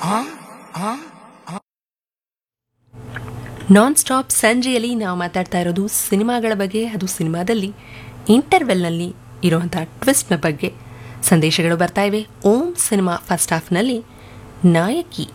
non stop ಸಂಜೆಯಲ್ಲಿ ನಾವು ಮಾತಾಡ್ತಾ ಇರೋದು ಸಿನಿಮಾಗಳ ಬಗ್ಗೆ ಅದು ಸಿನಿಮಾದಲ್ಲಿ ಇಂಟರ್ವೆಲ್ನಲ್ಲಿ ಇರುವಂತಹ ಟ್ವಿಸ್ಟ್ನ ಬಗ್ಗೆ ಸಂದೇಶಗಳು ಬರ್ತಾ ಇವೆ ಓಂ ಸಿನಿಮಾ ಫಸ್ಟ್ ಹಾಫ್ನಲ್ಲಿ ನಾಯಕಿ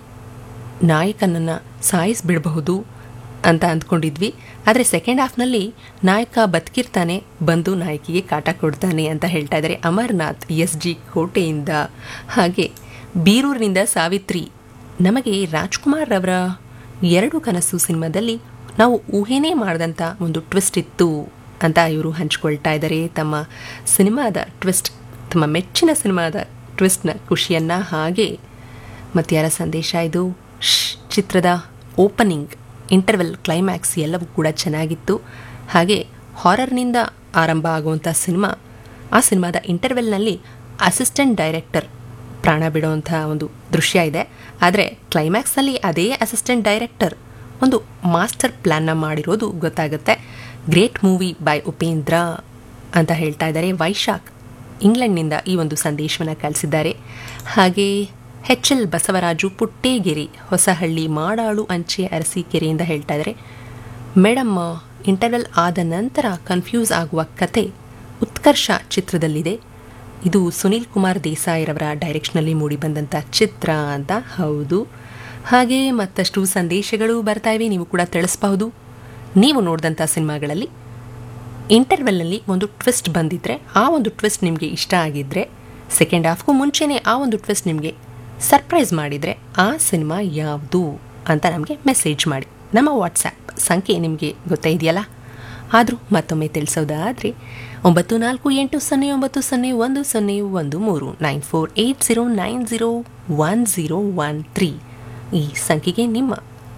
ನಾಯಕನನ್ನು ಸಾಯಿಸಿಬಿಡಬಹುದು ಅಂತ ಅಂದ್ಕೊಂಡಿದ್ವಿ ಆದರೆ ಸೆಕೆಂಡ್ ಹಾಫ್ನಲ್ಲಿ ನಾಯಕ ಬದುಕಿರ್ತಾನೆ ಬಂದು ನಾಯಕಿಗೆ ಕಾಟ ಕೊಡ್ತಾನೆ ಅಂತ ಹೇಳ್ತಾ ಇದ್ದಾರೆ ಅಮರ್ನಾಥ್ ಎಸ್ ಜಿ ಕೋಟೆಯಿಂದ ಹಾಗೆ ಬೀರೂರಿನಿಂದ ಸಾವಿತ್ರಿ ನಮಗೆ ರಾಜ್ಕುಮಾರ್ ಅವರ ಎರಡು ಕನಸು ಸಿನಿಮಾದಲ್ಲಿ ನಾವು ಊಹೆನೇ ಮಾಡಿದಂಥ ಒಂದು ಟ್ವಿಸ್ಟ್ ಇತ್ತು ಅಂತ ಇವರು ಹಂಚ್ಕೊಳ್ತಾ ಇದ್ದಾರೆ ತಮ್ಮ ಸಿನಿಮಾದ ಟ್ವಿಸ್ಟ್ ತಮ್ಮ ಮೆಚ್ಚಿನ ಸಿನಿಮಾದ ಟ್ವಿಸ್ಟ್ನ ಖುಷಿಯನ್ನು ಹಾಗೆ ಮತ್ಯಾರ ಸಂದೇಶ ಇದು ಶ್ ಚಿತ್ರದ ಓಪನಿಂಗ್ ಇಂಟರ್ವೆಲ್ ಕ್ಲೈಮ್ಯಾಕ್ಸ್ ಎಲ್ಲವೂ ಕೂಡ ಚೆನ್ನಾಗಿತ್ತು ಹಾಗೆ ಹಾರರ್ನಿಂದ ಆರಂಭ ಆಗುವಂಥ ಸಿನಿಮಾ ಆ ಸಿನಿಮಾದ ಇಂಟರ್ವೆಲ್ನಲ್ಲಿ ಅಸಿಸ್ಟೆಂಟ್ ಡೈರೆಕ್ಟರ್ ಪ್ರಾಣ ಬಿಡುವಂಥ ಒಂದು ದೃಶ್ಯ ಇದೆ ಆದರೆ ಕ್ಲೈಮ್ಯಾಕ್ಸ್ನಲ್ಲಿ ಅದೇ ಅಸಿಸ್ಟೆಂಟ್ ಡೈರೆಕ್ಟರ್ ಒಂದು ಮಾಸ್ಟರ್ ಪ್ಲ್ಯಾನ್ನ ಮಾಡಿರೋದು ಗೊತ್ತಾಗುತ್ತೆ ಗ್ರೇಟ್ ಮೂವಿ ಬೈ ಉಪೇಂದ್ರ ಅಂತ ಹೇಳ್ತಾ ಇದ್ದಾರೆ ವೈಶಾಖ್ ಇಂಗ್ಲೆಂಡ್ನಿಂದ ಈ ಒಂದು ಸಂದೇಶವನ್ನು ಕಳಿಸಿದ್ದಾರೆ ಹಾಗೆ ಎಚ್ ಎಲ್ ಬಸವರಾಜು ಪುಟ್ಟೇಗೆರೆ ಹೊಸಹಳ್ಳಿ ಮಾಡಾಳು ಅಂಚೆ ಅರಸೀಕೆರೆಯಿಂದ ಹೇಳ್ತಾ ಇದ್ದಾರೆ ಮೇಡಮ್ ಇಂಟರ್ವೆಲ್ ಆದ ನಂತರ ಕನ್ಫ್ಯೂಸ್ ಆಗುವ ಕತೆ ಉತ್ಕರ್ಷ ಚಿತ್ರದಲ್ಲಿದೆ ಇದು ಸುನೀಲ್ ಕುಮಾರ್ ದೇಸಾಯಿರವರ ಡೈರೆಕ್ಷನಲ್ಲಿ ಮೂಡಿಬಂದಂಥ ಚಿತ್ರ ಅಂತ ಹೌದು ಹಾಗೆ ಮತ್ತಷ್ಟು ಸಂದೇಶಗಳು ಬರ್ತಾ ಇವೆ ನೀವು ಕೂಡ ತಿಳಿಸ್ಬಹುದು ನೀವು ನೋಡಿದಂಥ ಸಿನಿಮಾಗಳಲ್ಲಿ ಇಂಟರ್ವೆಲ್ನಲ್ಲಿ ಒಂದು ಟ್ವಿಸ್ಟ್ ಬಂದಿದ್ರೆ ಆ ಒಂದು ಟ್ವಿಸ್ಟ್ ನಿಮಗೆ ಇಷ್ಟ ಆಗಿದ್ದರೆ ಸೆಕೆಂಡ್ ಹಾಫ್ಗೂ ಮುಂಚೆನೇ ಆ ಒಂದು ಟ್ವಿಸ್ಟ್ ನಿಮಗೆ ಸರ್ಪ್ರೈಸ್ ಮಾಡಿದರೆ ಆ ಸಿನಿಮಾ ಯಾವುದು ಅಂತ ನಮಗೆ ಮೆಸೇಜ್ ಮಾಡಿ ನಮ್ಮ ವಾಟ್ಸ್ಯಾಪ್ ಸಂಖ್ಯೆ ನಿಮಗೆ ಗೊತ್ತೇ ಇದೆಯಲ್ಲ ಆದರೂ ಮತ್ತೊಮ್ಮೆ ತಿಳಿಸೋದಾದರೆ ಒಂಬತ್ತು ನಾಲ್ಕು ಎಂಟು ಸೊನ್ನೆ ಒಂಬತ್ತು ಸೊನ್ನೆ ಒಂದು ಸೊನ್ನೆ ಒಂದು ಮೂರು nine four eight zero nine zero one zero one three ಈ ಸಂಖ್ಯೆಗೆ ನಿಮ್ಮ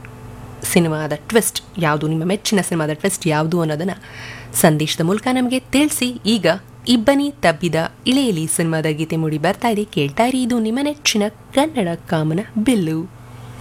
ಸಿನಿಮಾದ ಟ್ವಿಸ್ಟ್ ಯಾವುದು ನಿಮ್ಮ ಮೆಚ್ಚಿನ ಸಿನಿಮಾದ ಟ್ವಿಸ್ಟ್ ಯಾವುದು ಅನ್ನೋದನ್ನು ಸಂದೇಶದ ಮೂಲಕ ನಮಗೆ ತಿಳಿಸಿ ಈಗ ಇಬ್ಬನಿ ತಬ್ಬಿದ ಇಳೆಯಲಿ ಸಿನಿಮಾದ ಗೀತೆ ಮೂಡಿ ಬರ್ತಾ ಇದೆ ಕೇಳ್ತಾ ಇರಿ ಇದು ನಿಮ್ಮ ನೆಚ್ಚಿನ ಕನ್ನಡ ಕಾಮನ ಬಿಲ್ಲು